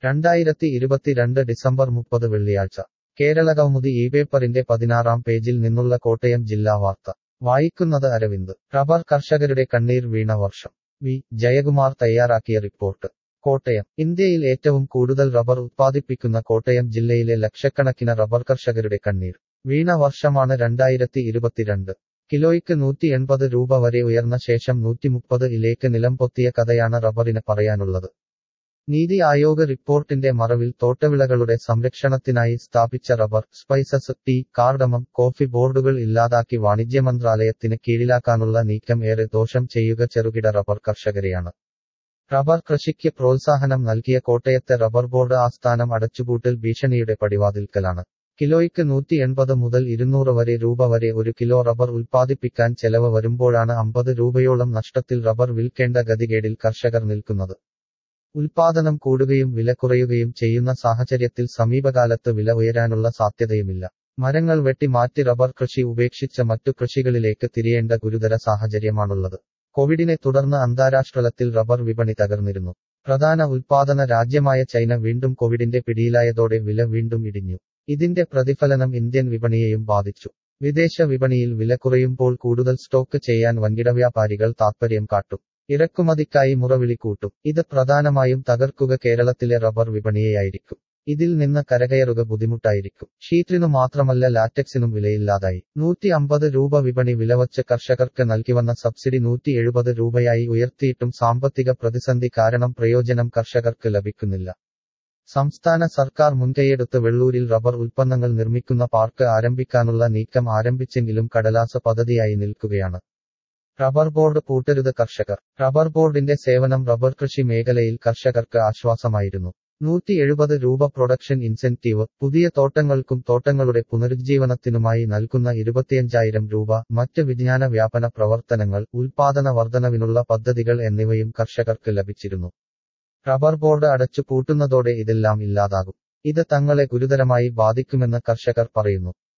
രണ്ടായിരത്തി ഇരുപത്തിരണ്ട് ഡിസംബർ മുപ്പത് വെള്ളിയാഴ്ച കേരളകൗമുദി ഈ പേപ്പറിന്റെ പതിനാറാം പേജിൽ നിന്നുള്ള കോട്ടയം ജില്ലാ വാർത്ത വായിക്കുന്നത് അരവിന്ദ് റബ്ബർ കർഷകരുടെ കണ്ണീർ വീണ വർഷം വി ജയകുമാർ തയ്യാറാക്കിയ റിപ്പോർട്ട് കോട്ടയം ഇന്ത്യയിൽ ഏറ്റവും കൂടുതൽ റബ്ബർ ഉത്പാദിപ്പിക്കുന്ന കോട്ടയം ജില്ലയിലെ ലക്ഷക്കണക്കിന് റബ്ബർ കർഷകരുടെ കണ്ണീർ വീണ വർഷമാണ് രണ്ടായിരത്തി ഇരുപത്തിരണ്ട് കിലോയ്ക്ക് നൂറ്റി എൺപത് രൂപ വരെ ഉയർന്ന ശേഷം നൂറ്റിമുപ്പത് ഇലേക്ക് നിലം പൊത്തിയ കഥയാണ് റബ്ബറിന് പറയാനുള്ളത് നീതി ആയോഗ് റിപ്പോർട്ടിന്റെ മറവിൽ തോട്ടവിളകളുടെ സംരക്ഷണത്തിനായി സ്ഥാപിച്ച rubber spices tea cardamom coffee ബോർഡുകൾ ഇല്ലാതാക്കി വാണിജ്യ മന്ത്രാലയത്തിന് കീഴിലാക്കാനുള്ള നീക്കം ഏറെ ദോഷം ചെയ്യുക ചെറുകിട റബ്ബർ കർഷകരെയാണ് റബ്ബർ കൃഷിക്ക് പ്രോത്സാഹനം നൽകിയ കോട്ടയത്തെ റബ്ബർ ബോർഡ് ആസ്ഥാനം അടച്ചുപൂട്ടൽ ഭീഷണിയുടെ പടിവാതിൽക്കലാണ് കിലോയ്ക്ക് നൂറ്റി എൺപത് മുതൽ ഇരുന്നൂറ് വരെ രൂപ വരെ ഒരു കിലോ റബ്ബർ ഉൽപ്പാദിപ്പിക്കാൻ ചെലവ് വരുമ്പോഴാണ് അമ്പത് രൂപയോളം നഷ്ടത്തിൽ റബ്ബർ വിൽക്കേണ്ട ഗതികേടിൽ കർഷകർ നിൽക്കുന്നത് ഉൽപാദനം കൂടുകയും വില കുറയുകയും ചെയ്യുന്ന സാഹചര്യത്തിൽ സമീപകാലത്ത് വില ഉയരാനുള്ള സാധ്യതയുമില്ല മരങ്ങൾ വെട്ടി മാറ്റി റബ്ബർ കൃഷി ഉപേക്ഷിച്ച മറ്റു കൃഷികളിലേക്ക് തിരിയേണ്ട ഗുരുതര സാഹചര്യമാണുള്ളത് കോവിഡിനെ തുടർന്ന് അന്താരാഷ്ട്രതലത്തിൽ റബ്ബർ വിപണി തകർന്നിരുന്നു പ്രധാന ഉൽപാദന രാജ്യമായ ചൈന വീണ്ടും കോവിഡിന്റെ പിടിയിലായതോടെ വില വീണ്ടും ഇടിഞ്ഞു ഇതിന്റെ പ്രതിഫലനം ഇന്ത്യൻ വിപണിയെയും ബാധിച്ചു വിദേശ വിപണിയിൽ വില കുറയുമ്പോൾ കൂടുതൽ സ്റ്റോക്ക് ചെയ്യാൻ വൻകിട വ്യാപാരികൾ താത്പര്യം കാട്ടും ഇറക്കുമതിക്കായി മുറവിളി കൂട്ടും ഇത് പ്രധാനമായും തകർക്കുക കേരളത്തിലെ റബ്ബർ വിപണിയെയായിരിക്കും ഇതിൽ നിന്ന് കരകയറുക ബുദ്ധിമുട്ടായിരിക്കും ഷീറ്റിനു മാത്രമല്ല ലാറ്റക്സിനും വിലയില്ലാതായി നൂറ്റി അമ്പത് രൂപ വിപണി വിലവച്ച് കർഷകർക്ക് നൽകിവന്ന സബ്സിഡി നൂറ്റി എഴുപത് രൂപയായി ഉയർത്തിയിട്ടും സാമ്പത്തിക പ്രതിസന്ധി കാരണം പ്രയോജനം കർഷകർക്ക് ലഭിക്കുന്നില്ല സംസ്ഥാന സർക്കാർ മുൻകൈയെടുത്ത് വെള്ളൂരിൽ റബ്ബർ ഉൽപ്പന്നങ്ങൾ നിർമ്മിക്കുന്ന പാർക്ക് ആരംഭിക്കാനുള്ള നീക്കം ആരംഭിച്ചെങ്കിലും കടലാസ പദ്ധതിയായി നിൽക്കുകയാണ് റബ്ബർ ബോർഡ് പൂട്ടരുത് കർഷകർ റബ്ബർ ബോർഡിന്റെ സേവനം റബ്ബർ കൃഷി മേഖലയിൽ കർഷകർക്ക് ആശ്വാസമായിരുന്നു നൂറ്റി എഴുപത് രൂപ പ്രൊഡക്ഷൻ ഇൻസെന്റീവ് പുതിയ തോട്ടങ്ങൾക്കും തോട്ടങ്ങളുടെ പുനരുജ്ജീവനത്തിനുമായി നൽകുന്ന ഇരുപത്തിയഞ്ചായിരം രൂപ മറ്റ് വിജ്ഞാന വ്യാപന പ്രവർത്തനങ്ങൾ ഉൽപാദന വർധനവിനുള്ള പദ്ധതികൾ എന്നിവയും കർഷകർക്ക് ലഭിച്ചിരുന്നു റബ്ബർ ബോർഡ് അടച്ചു പൂട്ടുന്നതോടെ ഇതെല്ലാം ഇല്ലാതാകും ഇത് തങ്ങളെ ഗുരുതരമായി ബാധിക്കുമെന്ന് കർഷകർ പറയുന്നു